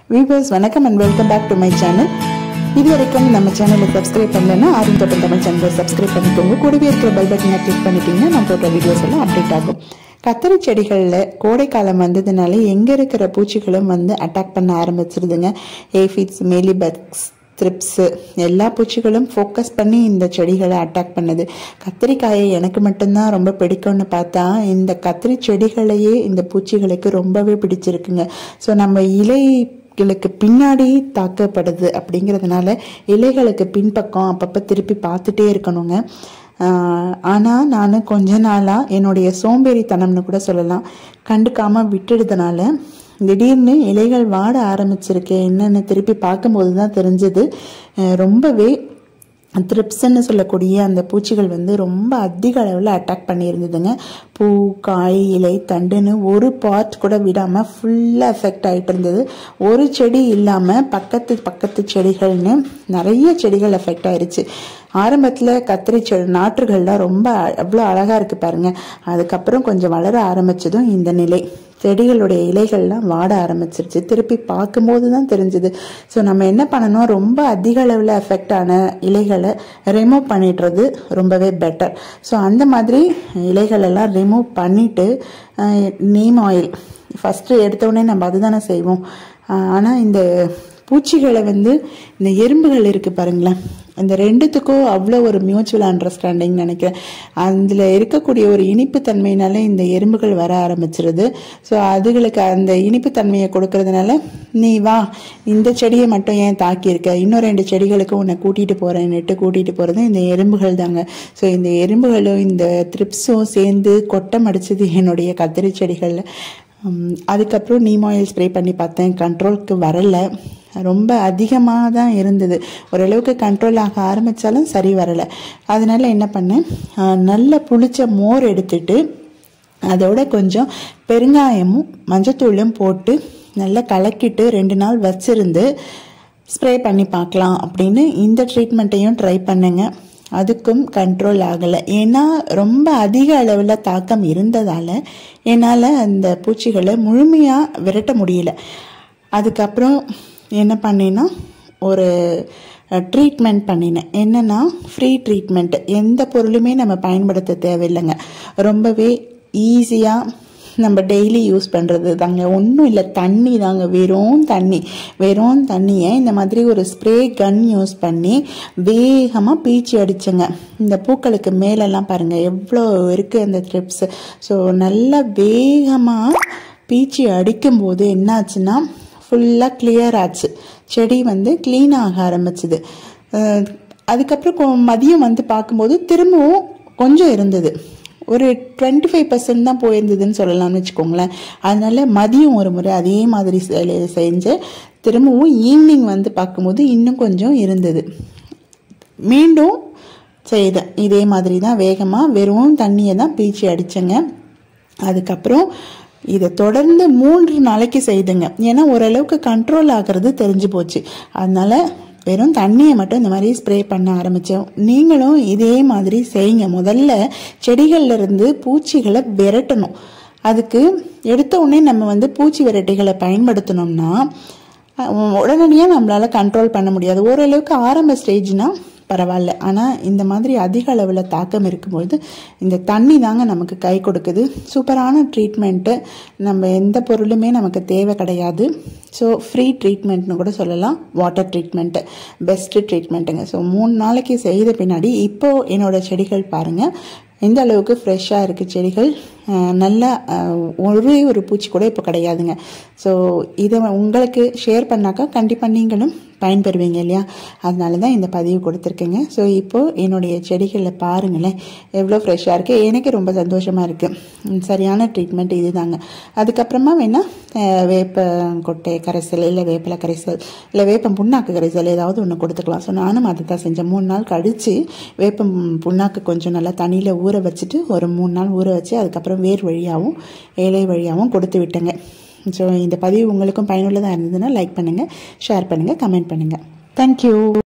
viewers வணக்கம் and welcome back to my channel இது வரைக்கும் நம்ம சேனலை சப்ஸ்கிரைப் பண்ணலன்னா ஆர்வம் தோட்டம் தமிழ் சேனலை சப்ஸ்கிரைப் பண்ணிக்கோங்க கூடவே இருக்கிற பெல் பட்டனை கிளிக் பண்ணிட்டீங்கன்னா நம்ம போட்ட வீடியோஸ் எல்லாம் அப்டேட் ஆகும் கத்தரி செடிகளில் கோடைக்காலம் வந்ததுனால எங்கே இருக்கிற பூச்சிகளும் வந்து அட்டாக் பண்ண ஆரம்பிச்சிருதுங்க ஏஃபிட்ஸ் மேலிபக்ஸ் த்ரிப்ஸு எல்லா பூச்சிகளும் ஃபோக்கஸ் பண்ணி இந்த செடிகளை அட்டாக் பண்ணுது கத்திரிக்காயை எனக்கு மட்டும்தான் ரொம்ப பிடிக்கும்னு பார்த்தா இந்த கத்திரி செடிகளையே இந்த பூச்சிகளுக்கு ரொம்பவே பிடிச்சிருக்குங்க ஸோ நம்ம இலைகளுக்கு பின்னாடி தாக்கப்படுது அப்படிங்கிறதுனால இலைகளுக்கு பின்பக்கம் அப்பப்போ திருப்பி பார்த்துட்டே இருக்கணுங்க ஆனால் நான் கொஞ்ச நாளாக என்னுடைய சோம்பேறித்தனம்னு கூட சொல்லலாம் கண்டுக்காமல் விட்டுடுறதுனால திடீர்னு இலைகள் வாட ஆரம்பிச்சிருக்கே என்னென்னு திருப்பி பார்க்கும்போது தான் தெரிஞ்சது ரொம்பவே த்ரிப்ஸ்ன்னு சொல்லக்கூடிய அந்த பூச்சிகள் வந்து ரொம்ப அதிக அளவில் அட்டாக் பண்ணியிருந்ததுங்க பூ காய் இலை தண்டுன்னு ஒரு பார்ட் கூட விடாமல் ஃபுல்லாக எஃபெக்ட் ஆகிட்டு இருந்தது ஒரு செடி இல்லாமல் பக்கத்து பக்கத்து செடிகள்னு நிறைய செடிகள் எஃபெக்ட் ஆயிருச்சு ஆரம்பத்தில் கத்திரி செடி நாற்றுகள்லாம் ரொம்ப அவ்வளோ அழகாக இருக்குது பாருங்க அதுக்கப்புறம் கொஞ்சம் வளர ஆரம்பிச்சதும் இந்த நிலை செடிகளுடைய இலைகள்லாம் வாட ஆரம்பிச்சிருச்சு திருப்பி பார்க்கும்போது தான் தெரிஞ்சுது ஸோ நம்ம என்ன பண்ணணும் ரொம்ப அதிக அளவில் எஃபெக்ட் ஆன இலைகளை ரிமூவ் பண்ணிடுறது ரொம்பவே பெட்டர் ஸோ அந்த மாதிரி இலைகளெல்லாம் ரிமூவ் பண்ணிவிட்டு நீம் ஆயில் ஃபஸ்ட்டு எடுத்தோடனே நம்ம அதுதானே செய்வோம் ஆனால் இந்த பூச்சிகளை வந்து இந்த எறும்புகள் இருக்குது பாருங்களேன் இந்த ரெண்டுத்துக்கும் அவ்வளோ ஒரு மியூச்சுவல் அண்டர்ஸ்டாண்டிங் நினைக்கிறேன் அதில் இருக்கக்கூடிய ஒரு இனிப்பு தன்மையினால இந்த எறும்புகள் வர ஆரம்பிச்சிருது ஸோ அதுகளுக்கு அந்த இனிப்பு தன்மையை கொடுக்கறதுனால நீ வா இந்த செடியை மட்டும் ஏன் தாக்கியிருக்க இன்னும் ரெண்டு செடிகளுக்கு உன்னை கூட்டிகிட்டு போகிறேன்னுட்டு கூட்டிகிட்டு போகிறது இந்த எறும்புகள் தாங்க ஸோ இந்த எறும்புகளும் இந்த த்ரிப்ஸும் சேர்ந்து கொட்டம் அடிச்சது என்னுடைய கத்திரி செடிகளில் அதுக்கப்புறம் நீம் ஆயில் ஸ்ப்ரே பண்ணி பார்த்தேன் கண்ட்ரோலுக்கு வரலை ரொம்ப அதிகமாக தான் இருந்தது ஓரளவுக்கு கண்ட்ரோல் ஆக ஆரம்பித்தாலும் சரி வரலை அதனால என்ன பண்ணேன் நல்ல புளிச்ச மோர் எடுத்துட்டு அதோட கொஞ்சம் பெருங்காயமும் மஞ்சத்தூளும் போட்டு நல்லா கலக்கிட்டு ரெண்டு நாள் வச்சிருந்து ஸ்ப்ரே பண்ணி பார்க்கலாம் அப்படின்னு இந்த ட்ரீட்மெண்ட்டையும் ட்ரை பண்ணுங்க அதுக்கும் கண்ட்ரோல் ஆகலை ஏன்னா ரொம்ப அதிக அளவில் தாக்கம் இருந்ததால் என்னால் அந்த பூச்சிகளை முழுமையாக விரட்ட முடியல அதுக்கப்புறம் என்ன பண்ணேன்னா ஒரு ட்ரீட்மெண்ட் பண்ணினேன் என்னென்னா ஃப்ரீ ட்ரீட்மெண்ட் எந்த பொருளுமே நம்ம பயன்படுத்த தேவையில்லைங்க ரொம்பவே ஈஸியாக நம்ம டெய்லி யூஸ் பண்ணுறது தாங்க ஒன்றும் இல்லை தண்ணி தாங்க வெறும் தண்ணி வெறும் தண்ணியை இந்த மாதிரி ஒரு ஸ்ப்ரே கன் யூஸ் பண்ணி வேகமாக பீச்சி அடிச்சுங்க இந்த பூக்களுக்கு மேலெல்லாம் பாருங்கள் எவ்வளோ இருக்குது அந்த ட்ரிப்ஸ் ஸோ நல்லா வேகமாக பீச்சி அடிக்கும்போது என்னாச்சுன்னா ஃபுல்லாக கிளியர் ஆச்சு செடி வந்து க்ளீன் ஆக ஆரம்பிச்சுது அதுக்கப்புறம் மதியம் வந்து பார்க்கும்போது திரும்பவும் கொஞ்சம் இருந்தது ஒரு டுவெண்ட்டி ஃபைவ் பர்சன்ட் தான் போயிருந்ததுன்னு சொல்லலாம்னு வச்சுக்கோங்களேன் அதனால மதியம் ஒரு முறை அதே மாதிரி செஞ்சு திரும்பவும் ஈவினிங் வந்து பார்க்கும்போது இன்னும் கொஞ்சம் இருந்தது மீண்டும் செய்தேன் இதே மாதிரி தான் வேகமாக வெறும் தண்ணியை தான் பீச்சி அடித்தேங்க அதுக்கப்புறம் இதை தொடர்ந்து மூன்று நாளைக்கு செய்துங்க ஏன்னா ஓரளவுக்கு கண்ட்ரோல் ஆகிறது தெரிஞ்சு போச்சு அதனால வெறும் தண்ணியை மட்டும் இந்த மாதிரி ஸ்ப்ரே பண்ண ஆரம்பித்தோம் நீங்களும் இதே மாதிரி செய்யுங்க முதல்ல செடிகள்ல இருந்து பூச்சிகளை விரட்டணும் அதுக்கு எடுத்த உடனே நம்ம வந்து பூச்சி விரட்டிகளை பயன்படுத்தினோம்னா உடனடியாக நம்மளால் கண்ட்ரோல் பண்ண முடியாது ஓரளவுக்கு ஆரம்ப ஸ்டேஜ்னா பரவாயில்ல ஆனால் இந்த மாதிரி அதிக அளவில் தாக்கம் இருக்கும்பொழுது இந்த தண்ணி தாங்க நமக்கு கை கொடுக்குது சூப்பரான ட்ரீட்மெண்ட்டு நம்ம எந்த பொருளுமே நமக்கு தேவை கிடையாது ஸோ ஃப்ரீ ட்ரீட்மெண்ட்னு கூட சொல்லலாம் வாட்டர் ட்ரீட்மெண்ட்டு பெஸ்ட்டு ட்ரீட்மெண்ட்டுங்க ஸோ மூணு நாளைக்கு செய்த பின்னாடி இப்போது என்னோடய செடிகள் பாருங்கள் எந்த அளவுக்கு ஃப்ரெஷ்ஷாக இருக்குது செடிகள் நல்லா ஒரே ஒரு பூச்சி கூட இப்போ கிடையாதுங்க ஸோ இதை உங்களுக்கு ஷேர் பண்ணாக்கா கண்டிப்பாக நீங்களும் பயன்பெறுவீங்க இல்லையா அதனால தான் இந்த பதிவு கொடுத்துருக்கேங்க ஸோ இப்போது என்னுடைய செடிகளில் பாருங்களேன் எவ்வளோ ஃப்ரெஷ்ஷாக இருக்குது எனக்கு ரொம்ப சந்தோஷமாக இருக்குது சரியான ட்ரீட்மெண்ட் இது தாங்க அதுக்கப்புறமா வேணால் வேப்ப கொட்டை கரைசல் இல்லை வேப்பிலை கரைசல் இல்லை வேப்பம் புண்ணாக்கு கரைசல் ஏதாவது ஒன்று கொடுத்துக்கலாம் ஸோ நானும் அதை தான் செஞ்சேன் மூணு நாள் கழித்து வேப்பம் புண்ணாக்கு கொஞ்சம் நல்லா தண்ணியில் ஊற வச்சுட்டு ஒரு மூணு நாள் ஊற வச்சு அதுக்கப்புறம் வேர் வழியாகவும் இலை வழியாகவும் கொடுத்து விட்டேங்க ஸோ இந்த பதிவு உங்களுக்கும் பயனுள்ளதாக இருந்ததுன்னா லைக் பண்ணுங்கள் ஷேர் பண்ணுங்கள் கமெண்ட் பண்ணுங்கள் தேங்க்யூ